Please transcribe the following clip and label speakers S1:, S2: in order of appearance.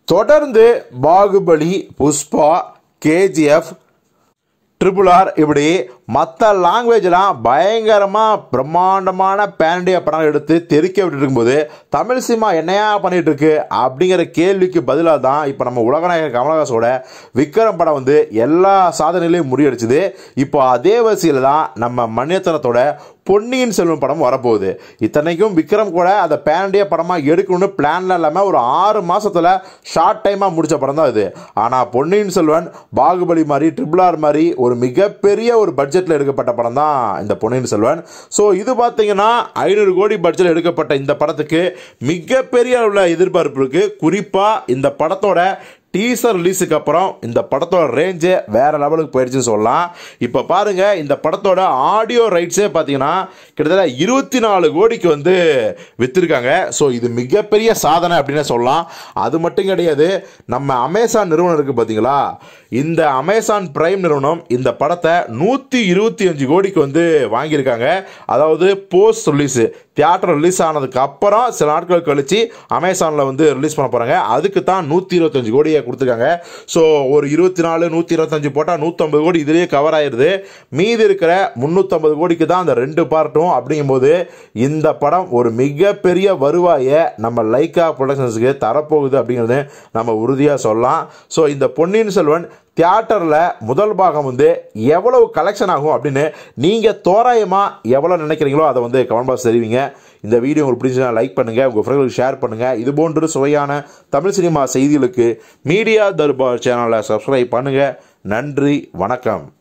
S1: தொடர்ந்து Baahubali Pushpa KGF triple R இப்படி மற்ற லாங்குவேஜ்லாம் பயங்கரமாக பிரம்மாண்டமான பேண்டியா படம் எடுத்து தெறிக்க விட்டுட்டு இருக்கும்போது தமிழ் சினிமா என்னையா பண்ணிட்டு இருக்கு அப்படிங்கிற கேள்விக்கு பதிலாக தான் இப்போ நம்ம உலகநாயகர் கமலஹாசோட விக்ரம் படம் வந்து எல்லா சாதனையிலையும் முறியடிச்சுது இப்போ அதே வரிசையில் தான் நம்ம மணியத்தனத்தோட பொன்னியின் செல்வன் படம் வரப்போகுது இத்தனைக்கும் விக்ரம் கூட அதை பேண்டியா படமாக எடுக்கணும்னு பிளான்ல இல்லாமல் ஒரு ஆறு மாசத்துல ஷார்ட் டைமாக முடிச்ச படம் தான் இது ஆனால் பொன்னியின் செல்வன் பாகுபலி மாதிரி ட்ரிபிள் ஆர் மாதிரி ஒரு மிகப்பெரிய ஒரு பட்ஜெட்டில் எடுக்கப்பட்ட படம் தான் இந்த பொன்னியின் செல்வன் ஸோ இது பார்த்தீங்கன்னா ஐநூறு கோடி பட்ஜெட்டில் எடுக்கப்பட்ட இந்த படத்துக்கு மிகப்பெரிய அளவில் எதிர்பார்ப்பு இருக்கு குறிப்பாக இந்த படத்தோட டீசர் ரிலீஸுக்கு அப்புறம் இந்த படத்தோட ரேஞ்சே வேற லெவலுக்கு போயிடுச்சுன்னு சொல்லலாம் இப்போ பாருங்க இந்த படத்தோட ஆடியோ ரைட்ஸே பார்த்தீங்கன்னா கிட்டத்தட்ட இருபத்தி நாலு கோடிக்கு வந்து வித்திருக்காங்க ஸோ இது மிகப்பெரிய சாதனை அப்படின்னு சொல்லலாம் அது மட்டும் கிடையாது நம்ம அமேசான் நிறுவனம் இருக்கு பார்த்தீங்களா இந்த அமேசான் பிரைம் நிறுவனம் இந்த படத்தை நூற்றி இருபத்தி அஞ்சு கோடிக்கு வந்து வாங்கியிருக்காங்க அதாவது போஸ்ட் ரிலீஸு தியேட்டர் ரிலீஸ் ஆனதுக்கு அப்புறம் சில நாட்கள் கழிச்சு அமேசானில் வந்து ரிலீஸ் பண்ண போகிறாங்க அதுக்கு தான் நூற்றி இருபத்தஞ்சு கோடியை கொடுத்துருக்காங்க ஸோ ஒரு இருபத்தி நாலு நூற்றி இருபத்தஞ்சு போட்டால் நூற்றம்பது கோடி இதுலேயே கவர் ஆயிடுது மீதி இருக்கிற முந்நூற்றம்பது கோடிக்கு தான் அந்த ரெண்டு பார்ட்டும் அப்படிங்கும்போது இந்த படம் ஒரு மிகப்பெரிய வருவாயை நம்ம லைக்கா ப்ரொடக்ஷன்ஸுக்கு தரப்போகுது அப்படிங்கிறது நம்ம உறுதியாக சொல்லலாம் ஸோ இந்த பொன்னியின் செல்வன் தியேட்டரில் முதல் பாகம் வந்து எவ்வளவு கலெக்ஷன் ஆகும் அப்படின்னு நீங்கள் தோராயமாக எவ்வளோ நினைக்கிறீங்களோ அதை வந்து கமெண்ட் பாக்ஸ் தெரிவிங்க இந்த வீடியோ உங்களுக்கு பிடிச்சா லைக் பண்ணுங்கள் உங்கள் ஃப்ரெண்ட்களுக்கு ஷேர் பண்ணுங்கள் இது போன்று சுவையான தமிழ் சினிமா செய்திகளுக்கு மீடியா தர்பார் சேனலை சப்ஸ்கிரைப் பண்ணுங்கள் நன்றி வணக்கம்